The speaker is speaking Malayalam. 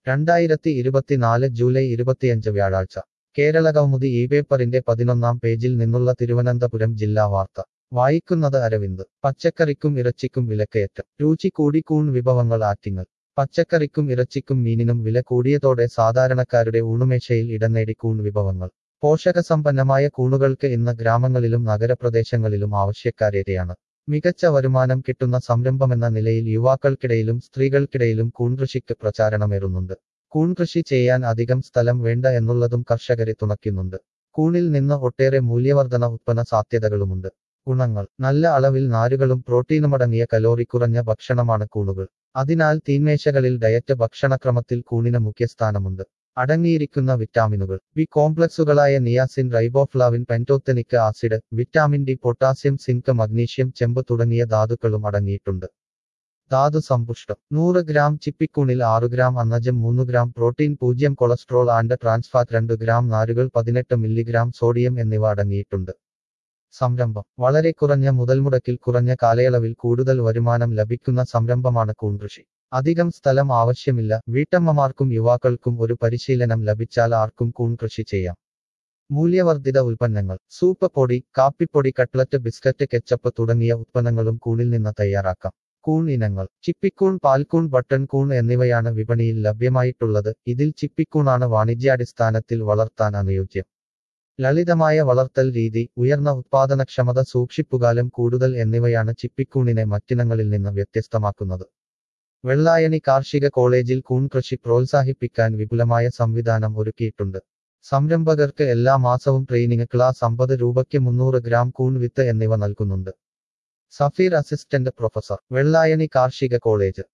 രണ്ടായിരത്തി ഇരുപത്തിനാല് ജൂലൈ ഇരുപത്തിയഞ്ച് വ്യാഴാഴ്ച കേരള കൗമുദി ഈ പേപ്പറിന്റെ പതിനൊന്നാം പേജിൽ നിന്നുള്ള തിരുവനന്തപുരം ജില്ലാ വാർത്ത വായിക്കുന്നത് അരവിന്ദ് പച്ചക്കറിക്കും ഇറച്ചിക്കും വിലക്കയറ്റം രുചി കൂടി കൂൺ വിഭവങ്ങൾ ആറ്റിങ്ങൽ പച്ചക്കറിക്കും ഇറച്ചിക്കും മീനിനും വില കൂടിയതോടെ സാധാരണക്കാരുടെ ഊണുമേശയിൽ ഇടം നേടി കൂൺ വിഭവങ്ങൾ പോഷകസമ്പന്നമായ കൂണുകൾക്ക് ഇന്ന് ഗ്രാമങ്ങളിലും നഗരപ്രദേശങ്ങളിലും ആവശ്യക്കാരേറെയാണ് മികച്ച വരുമാനം കിട്ടുന്ന സംരംഭമെന്ന നിലയിൽ യുവാക്കൾക്കിടയിലും സ്ത്രീകൾക്കിടയിലും കൂൺകൃഷിക്ക് പ്രചാരണമേറുന്നുണ്ട് കൂൺകൃഷി ചെയ്യാൻ അധികം സ്ഥലം വേണ്ട എന്നുള്ളതും കർഷകരെ തുണയ്ക്കുന്നുണ്ട് കൂണിൽ നിന്ന് ഒട്ടേറെ മൂല്യവർധന ഉത്പന്ന സാധ്യതകളുമുണ്ട് ഗുണങ്ങൾ നല്ല അളവിൽ നാരുകളും പ്രോട്ടീനുമടങ്ങിയ കലോറി കുറഞ്ഞ ഭക്ഷണമാണ് കൂണുകൾ അതിനാൽ തീന്മേശകളിൽ ഡയറ്റ് ഭക്ഷണക്രമത്തിൽ കൂണിന് മുഖ്യസ്ഥാനമുണ്ട് അടങ്ങിയിരിക്കുന്ന വിറ്റാമിനുകൾ ബി കോംപ്ലക്സുകളായ niacin riboflavin pantothenic acid vitamin D potassium zinc magnesium ചെമ്പ് തുടങ്ങിയ ധാതുക്കളും അടങ്ങിയിട്ടുണ്ട് ധാതു സമ്പുഷ്ടം നൂറ് ഗ്രാം ചിപ്പിക്കൂണിൽ ആറു ഗ്രാം അന്നജം മൂന്ന് ഗ്രാം പ്രോട്ടീൻ പൂജ്യം കൊളസ്ട്രോൾ ആൻഡ് ട്രാൻസ്ഫാറ്റ് രണ്ട് ഗ്രാം നാരുകൾ പതിനെട്ട് മില്ലിഗ്രാം സോഡിയം എന്നിവ അടങ്ങിയിട്ടുണ്ട് സംരംഭം വളരെ കുറഞ്ഞ മുതൽമുടക്കിൽ കുറഞ്ഞ കാലയളവിൽ കൂടുതൽ വരുമാനം ലഭിക്കുന്ന സംരംഭമാണ് കൂൺകൃഷി അധികം സ്ഥലം ആവശ്യമില്ല വീട്ടമ്മമാർക്കും യുവാക്കൾക്കും ഒരു പരിശീലനം ലഭിച്ചാൽ ആർക്കും കൂൺകൃഷി ചെയ്യാം മൂല്യവർദ്ധിത ഉൽപ്പന്നങ്ങൾ സൂപ്പ് പൊടി കാപ്പിപ്പൊടി കട്ട്ലറ്റ് ബിസ്ക്കറ്റ് കെച്ചപ്പ് തുടങ്ങിയ ഉത്പന്നങ്ങളും കൂണിൽ നിന്ന് തയ്യാറാക്കാം കൂൺ ഇനങ്ങൾ ചിപ്പിക്കൂൺ പാൽക്കൂൺ ബട്ടൺ കൂൺ എന്നിവയാണ് വിപണിയിൽ ലഭ്യമായിട്ടുള്ളത് ഇതിൽ ചിപ്പിക്കൂണാണ് വാണിജ്യാടിസ്ഥാനത്തിൽ വളർത്താൻ അനുയോജ്യം ലളിതമായ വളർത്തൽ രീതി ഉയർന്ന ഉത്പാദനക്ഷമത സൂക്ഷിപ്പുകാലം കൂടുതൽ എന്നിവയാണ് ചിപ്പിക്കൂണിനെ മറ്റിനങ്ങളിൽ നിന്ന് വ്യത്യസ്തമാക്കുന്നത് വെള്ളായണി കാർഷിക കോളേജിൽ കൂൺ കൃഷി പ്രോത്സാഹിപ്പിക്കാൻ വിപുലമായ സംവിധാനം ഒരുക്കിയിട്ടുണ്ട് സംരംഭകർക്ക് എല്ലാ മാസവും ട്രെയിനിങ് ക്ലാസ് അമ്പത് രൂപയ്ക്ക് മുന്നൂറ് ഗ്രാം കൂൺ വിത്ത് എന്നിവ നൽകുന്നുണ്ട് സഫീർ അസിസ്റ്റന്റ് പ്രൊഫസർ വെള്ളായണി കാർഷിക കോളേജ്